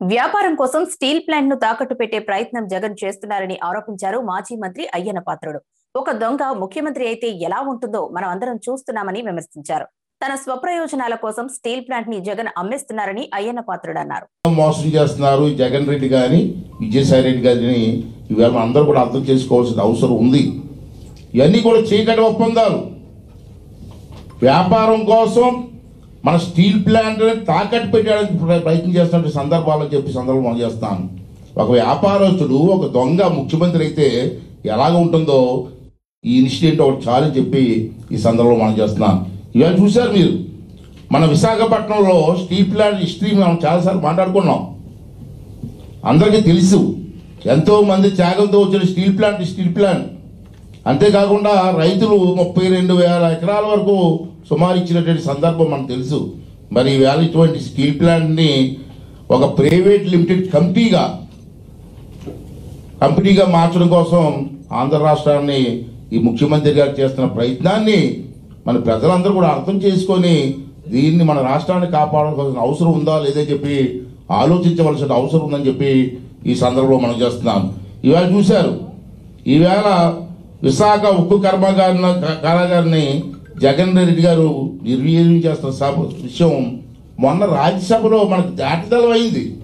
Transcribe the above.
వ్యాపారం కోసం steel plant ను తాకట్టు పెట్టే ప్రయత్నం జగన్ చేస్తున్నారని ఆరోపించారు మాజీ మంత్రి అయ్యన్న పాత్రుడు ఒక దొంగ ముఖ్యమంత్రి అయితే ఎలా ఉంటుందో మనం అందరం చూస్తున్నామని విమర్శించారు తన స్వప్రయోజనాల కోసం స్టీల్ ప్లాంట్ ని జగన్ అమ్మేస్తున్నారని అయ్యన్న పాత్రుడు అన్నారు మోసం చేస్తున్నారు ఈ జగన్ రెడ్డి కానీ విజయసాయి రెడ్డి గారిని ఇవాళ మనం అందరూ కూడా అర్థం చేసుకోవాల్సిన అవసరం ఉంది ఇవన్నీ కూడా చీకటి ఒప్పందాలు వ్యాపారం కోసం మన స్టీల్ ప్లాంట్ తాకట్టు పెట్టడానికి ప్ర- ప్రయత్నం చేస్తున్న సందర్భాలు చెప్పి సందర్భం మనం చేస్తాను ఒక వ్యాపారస్తుడు ఒక దొంగ ముఖ్యమంత్రి అయితే ఎలాగ ఉంటుందో ఈ ఇన్సిడెంట్ ఒకటి చాలని చెప్పి ఈ సందర్భంలో మనం చేస్తున్నాం ఇవాళ చూశారు మీరు మన విశాఖపట్నంలో స్టీల్ ప్లాంట్ హిస్టరీ మనం చాలాసార్లు మాట్లాడుకున్నాం అందరికీ తెలుసు ఎంతో మంది త్యాగంతో వచ్చిన స్టీల్ ప్లాంట్ స్టీల్ ప్లాంట్ అంతేకాకుండా రైతులు ముప్పై రెండు వేల ఎకరాల వరకు సుమారు ఇచ్చినటువంటి సందర్భం మనకు తెలుసు మరి ఈవేళ ఇటువంటి స్టీల్ ప్లాంట్ని ఒక ప్రైవేట్ లిమిటెడ్ కంపెనీగా కంపెనీగా మార్చడం కోసం ఆంధ్ర రాష్ట్రాన్ని ఈ ముఖ్యమంత్రి గారు చేస్తున్న ప్రయత్నాన్ని మన ప్రజలందరూ కూడా అర్థం చేసుకొని దీన్ని మన రాష్ట్రాన్ని కాపాడాల్సిన అవసరం ఉందా లేదని చెప్పి ఆలోచించవలసిన అవసరం ఉందని చెప్పి ఈ సందర్భంలో మనం చేస్తున్నాం ఇవాళ చూశారు ఈవేళ విశాఖ ఉక్కు కర్మాగారి కారాగారిని జగన్ రెడ్డి గారు నిర్వీర్యం చేస్తున్న సభ విషయం మొన్న రాజ్యసభలో మనకు దాటిదలం అయింది